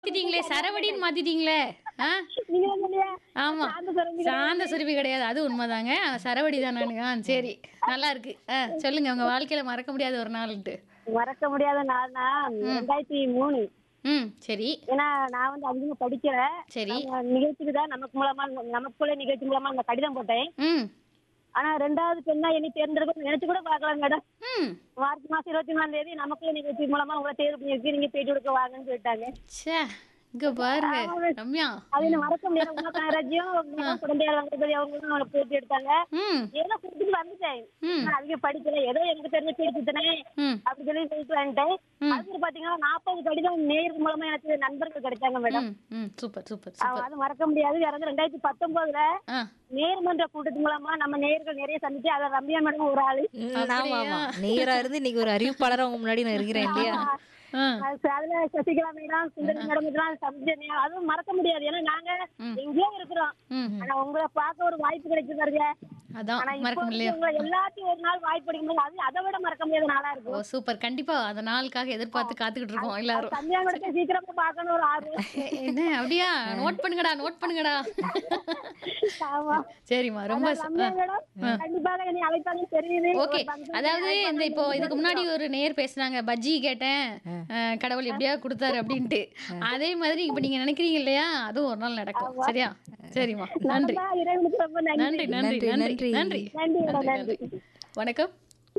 மாத்திட்டீங்களே சரவடின்னு மாத்திட்டீங்களே ஆ நீங்க தான் சொன்னீங்க ஆமா சாந்த சுரம்பி சாந்த சுருவி கிடையாது அது உண்மைதாங்க அவன் சரவடி தான் நானுங்க ஆ சரி நல்லா இருக்கு ஆ சொல்லுங்க உங்க வாழ்க்கையில மறக்க முடியாத ஒரு நாள்ட்டு மறக்க முடியாத நாள்னா ரெண்டாயிரத்தி மூணு ம் சரி ஏன்னா நான் வந்து அதிகமா படிக்கல சரி நம்ம நிகழ்ச்சிக்கு தான் நமக்கு மூலமா நமக்குள்ள நிகழ்ச்சி மூலமா நான் கடிதம் போட்டேன் ம் ஆனா ரெண்டாவது பெண்ணா என்னை தேர்ந்தெடுக்க நினைச்சு கூட பார்க்கல மேடம் ம் மார்ச் மாசம் இருபத்தி மூணாம் தேதி நமக்குள்ள நிகழ்ச்சி மூலமா உங்களை தேர்வு பண்ணியிருக்கு நீங்க பேட்டி கொடுக்க வாங்கன்னு சொல்லிட்டாங்க ச்சே இங்க பாருங்க ரம்யா அது என்ன மறக்க முடியாது உமா கனகராஜ்யம் குழந்தையார் வங்கபதி அவங்களும் அவங்களை பேட்டி எடுத்தாங்க ம் ஏதோ கொடுத்துட்டு வந்துட்டேன் ம் நான் அதிகம் படிக்கல ஏதோ எனக்கு தெரிஞ்ச பேட்டி கொடுத்தனே ம் அப்படி சொல்லி சொல்லிட்டு வந்துட்டேன் ம். அதுக்கு பாத்தீங்கன்னா நாற்பது கடிதம் நேருக்கு மூலமா எனக்கு நண்பர்கள் கிடைச்சாங்க மேடம் ம் ம் சூப்பர் சூப்பர் ஆ, சூப்பர் அது மறக்க முடியாது வேற வந்து ரெண்டாயிரத்தி பத்தொன்பதுல ஆ நேர்மன்ற கூட்டத்து மூலமா நம்ம நேயர்கள் நிறைய சந்திச்சு அதை ரம்யா மேடம் ஒரு ஆளு ம், ஆமா ஆமா நேரா இருந்து இன்னைக்கு ஒரு அறிவிப்பாளரா உங்க முன்னாடி நான் இருக்கிறேன் இல்லையா ஆ அது அதுல சசிகலா மேடம் சுந்தரி மேடம் இதெல்லாம் சந்திச்சேன் அதுவும் மறக்க முடியாது ஏன்னா நாங்க எங்கேயோ இருக்கிறோம் ம் ஆனா உங்களை பார்க்க ஒரு வாய்ப்பு கிடைச்சு பாருங்க அதான் ஆனா இப்போ மறக்க வந்து முடியலையா உங்களை எல்லாத்தையும் ஒரு நாள் வாய்ப்பு கிடைக்கும் அது அதை விட மறக்க முடியாத நாளா ஓ இருக்கும் சூப்பர் கண்டிப்பா அந்த நாளுக்காக எதிர்பார்த்து காத்துக்கிட்டு இருக்கோம் எல்லாரும் கம்மியா கொடுத்து சீக்கிரமா பார்க்கணும் ஒரு ஆர்வம் எ- என்ன அப்படியா நோட் பண்ணுங்கடா நோட் பண்ணுங்கடா ஆமா சரிம்மா ரொம்ப ச- ரம்யா மேடம் கண்டிப்பாக என்னை அழைப்பாங்கன்னு தெரியுது ஓகே ஒரு function அதாவது இந்த இப்போ இதுக்கு முன்னாடி ஒரு நேர் பேசுனாங்க பஜ்ஜி கேட்டேன் அஹ், கடவுள் எப்படியா கொடுத்தாரு அப்படின்ட்டு அதே மாதிரி இப்போ நீங்க நினைக்கிறீங்க இல்லையா அதுவும் ஒரு நாள் நடக்கும் சரியா சரிம்மா நன்றி நடந்தா இறைவனுக்கு ரொம்ப நன்றி நன்றி நன்றி நன்றி, நன்றி நன்றி. நன்றி நன்றி மேடம் நன்றி வணக்கம்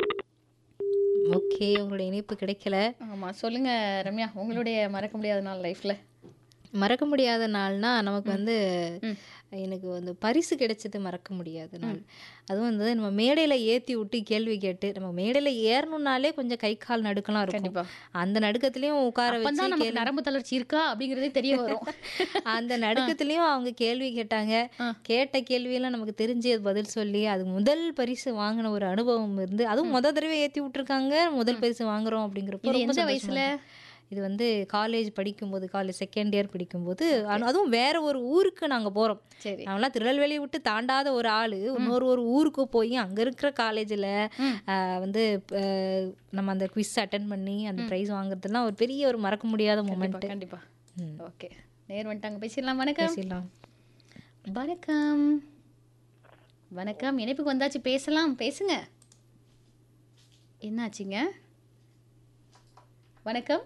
ஓகே உங்களுடைய இணைப்பு கிடைக்கல ஆமா சொல்லுங்க ரம்யா உங்களுடைய மறக்க முடியாத நாள் லைஃப்ல மறக்க முடியாத நாள்னா நமக்கு வந்து ம். எனக்கு வந்து பரிசு கிடைச்சது மறக்க முடியாத நாள் அதுவும் வந்து நம்ம மேடையில ஏத்தி விட்டு கேள்வி கேட்டு நம்ம மேடையில ஏறணும்னாலே கொஞ்சம் கை கால் நடுக்கலாம் இருக்கும் கண்டிப்பா அந்த நடுக்கத்துலயும் உட்கார வச்சு அப்பதான் நமக்கு கேள்வி- நரம்பு தளர்ச்சி இருக்கா அப்படிங்கறதே தெரிய வரும் அந்த நடுக்கத்துலயும் அவங்க கேள்வி கேட்டாங்க ஆ. கேட்ட கேள்வியெல்லாம் நமக்கு தெரிஞ்சு அது பதில் சொல்லி அது முதல் பரிசு வாங்கின ஒரு அனுபவம் இருந்து அதுவும் முத தடவை ஏத்தி விட்டுருக்காங்க முதல் பரிசு வாங்குறோம் அப்படிங்கிறப்ப இது ரொம்ப எந்த சந்தோஷமா வயசுல? இருந்துச்சு. இது வந்து காலேஜ் படிக்கும்போது காலேஜ் செகண்ட் இயர் படிக்கும்போது அது- அதுவும் வேற ஒரு ஊருக்கு நாங்க போறோம் சரி நான்லாம் திருநெல்வேலியை விட்டு தாண்டாத ஒரு ஆளு இன்னொரு ஒரு ஊருக்கு போய் அங்க இருக்கிற காலேஜ்ல ம். வந்து அஹ், நம்ம அந்த குவிஸ் அட்டன் பண்ணி அந்த ப்ரைஸ் வாங்குறதுலாம் ஒரு பெரிய ஒரு மறக்க முடியாத கண்டிப்பா மூமெண்ட் கண்டிப்பா ஓகே நேர் வந்துட்டாங்க பேசிடலாம் வணக்கம் பேசிடலாம் வணக்கம் வணக்கம் இணைப்புக்கு வந்தாச்சு பேசலாம் பேசுங்க என்னாச்சுங்க வணக்கம்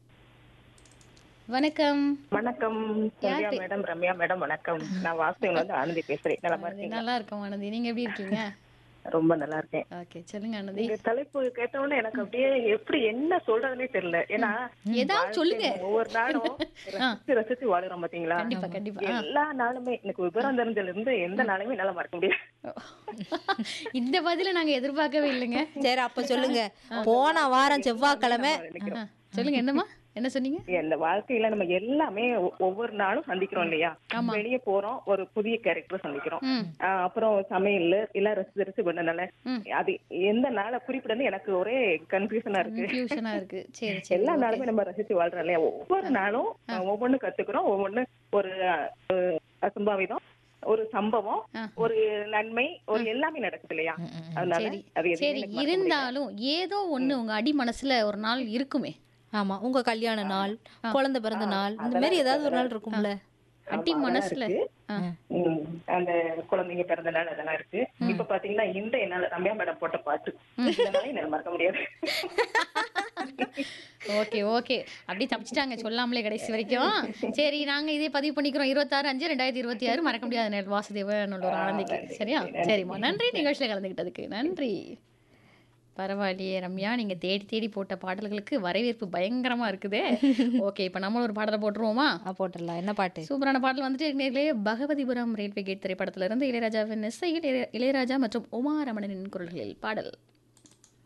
வணக்கம் வணக்கம் சந்தியா மேடம் ரம்யா மேடம் வணக்கம் நான் வாசுதேவன் வந்து ஆனந்தி பேசுறேன் நலமா ஆனந்தி, இருக்கீங்க நல்லா இருக்கோம் ஆனந்தி நீங்க எப்படி இருக்கீங்க ரொம்ப நல்லா இருக்கேன் ஓகே சொல்லுங்க ஆனந்தி இந்த தலைப்பு கேட்ட உடனே எனக்கு அப்படியே எப்படி என்ன சொல்றதுனே தெரியல ஏன்னா ஏதாவது சொல்லுங்க ஒவ்வொரு நாளும் ரசிச்சு ரசிச்சு வாழுறோம் பாத்தீங்களா கண்டிப்பா கண்டிப்பா ஆ. எல்லா நாளுமே எனக்கு விவரம் தெரிஞ்சதுல இருந்து எந்த நாளுமே என்னால மறக்க முடியாது இந்த பதில நாங்க எதிர்பார்க்கவே இல்லைங்க சரி அப்ப சொல்லுங்க போன வாரம் செவ்வாய்க்கிழமை ஆ, சொல்லுங்க என்னம்மா என்ன சொன்னீங்க இந்த வாழ்க்கையில நம்ம எல்லாமே ஒ- ஒவ்வொரு நாளும் சந்திக்கிறோம் இல்லையா வெளியே போறோம் ஒரு புதிய கேரக்டர் சந்திக்கிறோம் ம் ஆஹ் அப்புறம் சமையல் எல்லாம் ரசிச்சு ரசிச்சு பண்ணனால ம். அது எந்த நாளை குறிப்பிடன்னு எனக்கு ஒரே கன்ஃபியூஷனா இருக்கு கன்ஃபியூஷனா இருக்கு சரி சரி எல்லா நாளுமே நம்ம ரசிச்சு வாழ்றோம் இல்லையா ஒவ்வொரு நாளும் ஒவ்வொன்னு கத்துக்கிறோம் ஒவ்வொன்னு ஒரு அஹ், அசம்பாவிதம் ஒரு சம்பவம் ஆ. ஒரு நன்மை ஒரு எல்லாமே நடக்குது இல்லையா அதனால சரி அது எதுவுமே சரி எனக்கு மறக்க முடியாது. இருந்தாலும் ஏதோ ஒண்ணு உங்க அடி மனசுல ஒரு நாள் இருக்குமே ஆமா உங்க கல்யாண நாள் குழந்தை பிறந்த நாள் இந்த மாதிரி ஏதாவது ஒரு நாள் இருக்கும்ல அடி ஆமா, அதெல்லாம் மனசுல இருக்கு. ஆ. ம், அந்த குழந்தைங்க பிறந்த நாள் அதெல்லாம் இருக்கு இப்ப பாத்தீங்கன்னா இந்த என்னால ரம்யா மேடம் போட்ட பாட்டு இதனால என்னால மறக்க முடியாது ஓகே ஓகே அப்படியே தப்பிச்சிட்டாங்க சொல்லாமலே கடைசி வரைக்கும் சரி நாங்க இதே பதிவு பண்ணிக்கிறோம் இருபத்தாறு அஞ்சு ரெண்டாயிரத்தி இருபத்தி ஆறு மறக்க முடியாத நேரம் வாசுதேவன் ஒரு ஆனந்திக்கு சரியா சரிம்மா நன்றி நிகழ்ச்சியில கலந்துக்கிட்டதுக்கு நன்றி பரவாயில்லையே ரம்யா நீங்க தேடி தேடி போட்ட பாடல்களுக்கு வரவேற்பு பயங்கரமா இருக்குதே ஓகே இப்ப நம்ம ஒரு பாடலை போட்டுருவோமா ஆ, போட்டுடலாம் என்ன பாட்டு சூப்பரான பாடல் வந்துட்டு நேர்களே பகவதிபுரம் ரயில்வே கேட் திரைப்படத்திலிருந்து இளையராஜாவின் இசையில் இளைய- இளையராஜா மற்றும் உமா ரமணனின் குரல்களில் பாடல்